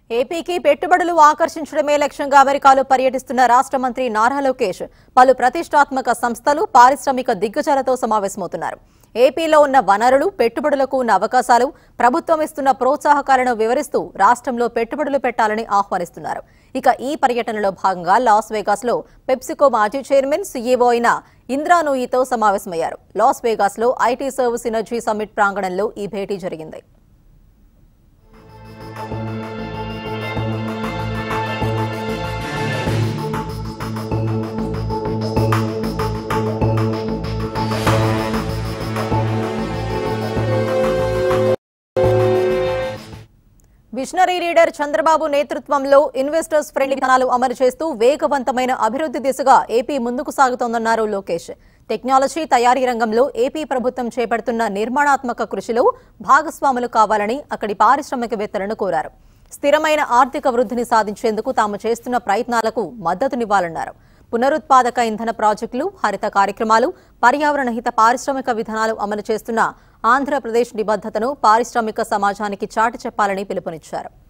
ఏపీకి పెట్టుబడులు ఆకర్షించడమే లక్ష్యంగా అమెరికాలో పర్యటిస్తున్న రాష్ట్ర మంత్రి నారా లోకేష్ పలు ప్రతిష్టాత్మక సంస్థలు పారిశ్రామిక దిగ్గజాలతో సమావేశమవుతున్నారు ఏపీలో ఉన్న వనరులు పెట్టుబడులకు ఉన్న అవకాశాలు ప్రభుత్వం ఇస్తున్న ప్రోత్సాహకాలను వివరిస్తూ రాష్ట్రంలో పెట్టుబడులు పెట్టాలని ఆహ్వానిస్తున్నారు ఇక ఈ పర్యటనలో భాగంగా లాస్ వేగాస్ లో పెప్సికో మాజీ చైర్మన్ సీఈఓ అయిన ఇంద్రా నూయితో సమావేశమయ్యారు లాస్ వేగాస్ లో ఐటీ సర్వీస్ ఎనర్జీ సమ్మిట్ ప్రాంగణంలో ఈ భేటీ జరిగింది విషనరీ లీడర్ చంద్రబాబు నేతృత్వంలో ఇన్వెస్టర్స్ ఫ్రెండ్లీ విధానాలు అమలు చేస్తూ వేగవంతమైన అభివృద్ధి దిశగా ఏపీ ముందుకు సాగుతోందన్నారు లోకేష్ టెక్నాలజీ తయారీ రంగంలో ఏపీ ప్రభుత్వం చేపడుతున్న నిర్మాణాత్మక కృషిలో భాగస్వాములు కావాలని అక్కడి పారిశ్రామికవేత్తలను కోరారు స్థిరమైన ఆర్థిక వృద్ధిని సాధించేందుకు తాము చేస్తున్న ప్రయత్నాలకు మద్దతునివ్వాలన్నారు పునరుత్పాదక ఇంధన ప్రాజెక్టులు హరిత కార్యక్రమాలు పర్యావరణ హిత పారిశ్రామిక విధానాలు అమలు చేస్తున్న ఆంధ్రప్రదేశ్ నిబద్ధతను పారిశ్రామిక సమాజానికి చాటి చెప్పాలని పిలుపునిచ్చారు